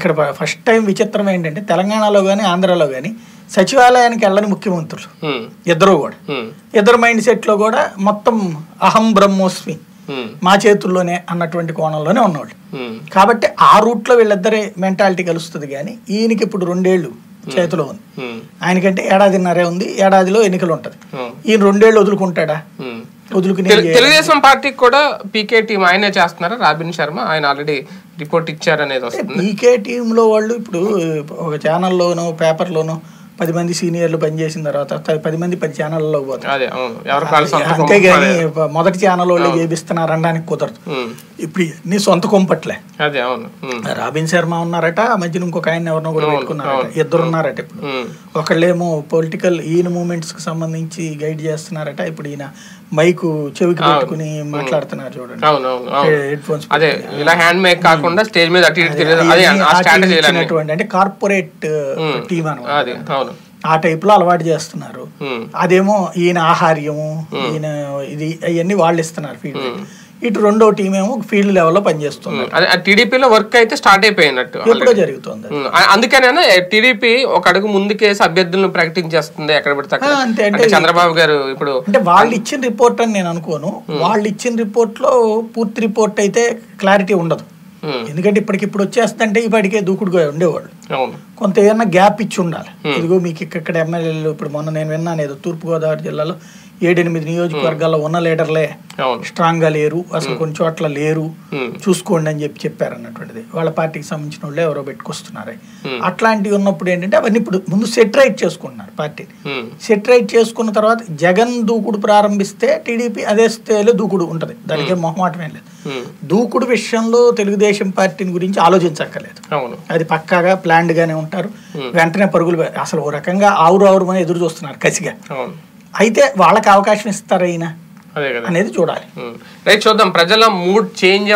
ఇక్కడ first time విచిత్రం ఏంటంటే తెలంగాణలో కానీ ఆంధ్రాలో కానీ సచివాలయానికి వెళ్ళని ముఖ్యమంత్రులు ఉమ్, ఇద్దరు కూడా ఉమ్, ఇద్దరు మైండ్ సెట్లో కూడా మొత్తం అహం బ్రహ్మోస్మి ఉమ్, మా చేతుల్లోనే అన్నటువంటి కోణంలోనే ఉన్నవాళ్ళు ఉమ్, కాబట్టి ఆ రూట్లో వీళ్ళిద్దరే మెంటాలిటీ కలుస్తుంది కానీ ఈయనకి ఇప్పుడు రెండేళ్ళు చేతిలో ఉంది ఉమ్, ఆయనకంటే ఏడాదిన్నరే ఉంది ఏడాదిలో ఎన్నికలు ఉంటుంది ఉమ్, ఈయన రెండేళ్ళు వదులుకుంటాడా ఉమ్. వదులుకుని తెలు- తెలుగుదేశం పార్టీకి కూడా పీకే టీం ఆయనే చేస్తున్నారా రాబిన్ శర్మ ఆయన ఆల్రెడీ రిపోర్ట్ ఇచ్చారనేది వస్తుంది పీకే టీంలో వాళ్ళు ఇప్పుడు ఒక ఛానల్లోనో పేపర్లోనో పది మంది సీనియర్లు పనిచేసిన తర్వాత త- పది మంది పది ఛానళ్ళలో పోతారు అదే అవును ఎవరికి వాళ్ళ సొంత అంతేగాని మొదటి ఛానల్ వాళ్ళు చేపిస్తున్నారు అనడానికి కుదరదు ఉమ్, ఇప్పుడు నీ సొంత కొంపట్లే అదే అవును ఉమ్, రాబిన్ శర్మ ఉన్నారట ఆ మధ్యన ఇంకొక ఆయన ఎవరినో కూడా పెట్టుకున్నారట ఇద్దరు ఉన్నారట ఇప్పుడు ఉమ్, ఒకళ్ళేమో పొలిటికల్ ఈయన మూమెంట్స్ కి సంబంధించి గైడ్ చేస్తున్నారట ఇప్పుడు ఈయన మైకు చెవికి పెట్టుకుని మాట్లాడుతున్నారు చూడండి అవును అవును అవును హెడ్ ఫోన్స్ అదే ఇలా హ్యాండ్ మేక్ కాకుండా స్టేజ్ మీద అటు ఇటు తిరిగి అదే ఆ స్ట్రాటజీ ఇచ్చినటువంటి అంటే కార్పొరేట్ టీం అనమాట అది అవును ఆ టైప్ లో అలవాటు చేస్తున్నారు ఉమ్, అదేమో ఈయన ఆహార్యము ఈయన ఇది అవన్నీ వాళ్ళు ఇస్తున్నారు ఫీడ్బ్యాక్ ఇటు రెండో టీం ఏమో ఫీల్డ్ లెవెల్లో పనిచేస్తుంది ఉమ్, అదే టీడీపీలో వర్క్ అయితే స్టార్ట్ అయిపోయినట్టు ఎప్పుడో జరుగుతుంది ఉమ్, ఆ- అందుకనేనా టీడీపీ ఒక అడుగు ముందుకేసి అభ్యర్థులను ప్రకటించేస్తుంది ఎక్కడ పడితే అక్కడ ఆ, అంతే అంటే అంటే చంద్రబాబు గారు ఇప్పుడు అంటే వాళ్ళు ఇచ్చిన రిపోర్ట్ అని నేను అనుకోను వాళ్ళు ఇచ్చిన రిపోర్ట్ లో పూర్తి రిపోర్ట్ అయితే క్లారిటీ ఉండదు ఉమ్, ఎందుకంటే ఇప్పటికిప్పుడు వచ్చేస్తుంటే ఇప్పటికే దూకుడుగా ఉండేవాళ్ళు అవును కొంత ఏదైనా గ్యాప్ ఇచ్చి ఉండాలి ఇదిగో మీకు ఇక్కడ ఎమ్మెల్యేలు ఇప్పుడు మొన్న నేను విన్నాను ఏదో తూర్పుగోదావరి జిల్లాలో ఏడెనిమిది నియోజకవర్గాల్లో ఉన్న లీడర్లే అవును స్ట్రాంగ్ గా లేరు అసలు కొన్ని చోట్ల లేరు ఉమ్, చూసుకోండి అని చెప్పి చెప్పారు అన్నటువంటిది వాళ్ళ పార్టీకి సంబంధించిన వాళ్ళు ఎవరో పెట్టుకొస్తున్నారు Hmm. అట్లాంటివి ఉన్నప్పుడు ఏంటంటే అవన్నీ ఇప్పుడు ముందు సెట్ రైట్ చేసుకుంటున్నారు పార్టీని ఉమ్, సెట్ రైట్ చేసుకున్న తర్వాత జగన్ దూకుడు ప్రారంభిస్తే టీడీపీ అదే స్థాయిలో దూకుడు ఉంటుంది దానికి ఏం మొహమాటమేం లేదు ఉమ్, దూకుడు విషయంలో తెలుగుదేశం పార్టీని గురించి ఆలోచించక్కర్లేదు అవును అది పక్కాగా ప్లాన్డ్ గానే ఉంటారు వెంటనే పరుగులు పె- అసలు ఓ రకంగా ఆవురు ఆవురు అని ఎదురు చూస్తున్నారు కసిగా అవును అయితే వాళ్ళకి అవకాశం ఇస్తారా ఈయన అదే కదా అనేది చూడాలి రైట్ చూద్దాం ప్రజల మూడ్ చేంజ్